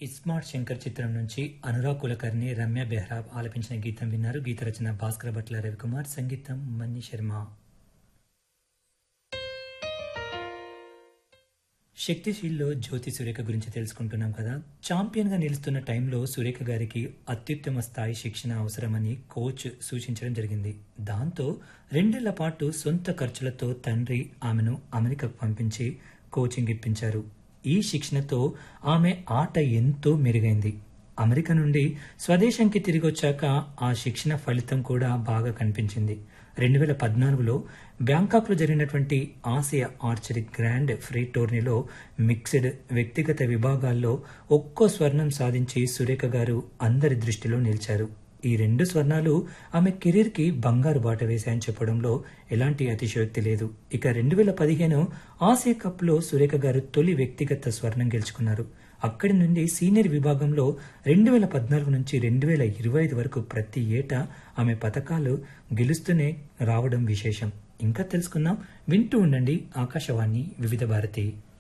ఇస్మార్ట్ శంకర్ చిత్రం నుంచి అనురాగ్ కులకర్ణి రమ్య బెహ్రా ఆలపించిన గీతం విన్నారు గీత రచన భాస్కర భట్ల రవికుమార్ సంగీతం మణి శర్మ శక్తిశీల్లో జ్యోతి సురేఖ గురించి తెలుసుకుంటున్నాం కదా ఛాంపియన్ గా నిలుస్తున్న టైంలో సురేఖ గారికి అత్యుత్తమ స్థాయి శిక్షణ అవసరమని కోచ్ సూచించడం జరిగింది దాంతో రెండేళ్ల పాటు సొంత ఖర్చులతో తండ్రి ఆమెను అమెరికాకు పంపించి కోచింగ్ ఇప్పించారు ఈ శిక్షణతో ఆమె ఆట ఎంతో మెరుగైంది అమెరికా నుండి స్వదేశంకి తిరిగి వచ్చాక ఆ శిక్షణ ఫలితం కూడా బాగా కనిపించింది రెండు వేల పద్నాలుగులో బ్యాంకాక్లో జరిగినటువంటి ఆసియా ఆర్చరీ గ్రాండ్ ఫ్రీ టోర్నీలో మిక్స్డ్ వ్యక్తిగత విభాగాల్లో ఒక్కో స్వర్ణం సాధించి సురేఖ గారు అందరి దృష్టిలో నిలిచారు ఈ రెండు స్వర్ణాలు ఆమె కెరీర్కి బంగారు బాట వేశాయని చెప్పడంలో ఎలాంటి అతిశయోక్తి లేదు ఇక రెండు వేల పదిహేను ఆసియా కప్లో సురేఖ గారు తొలి వ్యక్తిగత స్వర్ణం గెలుచుకున్నారు అక్కడి నుండి సీనియర్ విభాగంలో రెండు వేల పద్నాలుగు నుంచి రెండు వేల ఇరవై ఐదు వరకు ప్రతి ఏటా ఆమె పథకాలు గెలుస్తూనే రావడం విశేషం ఇంకా తెలుసుకుందాం వింటూ ఉండండి ఆకాశవాణి వివిధ భారతి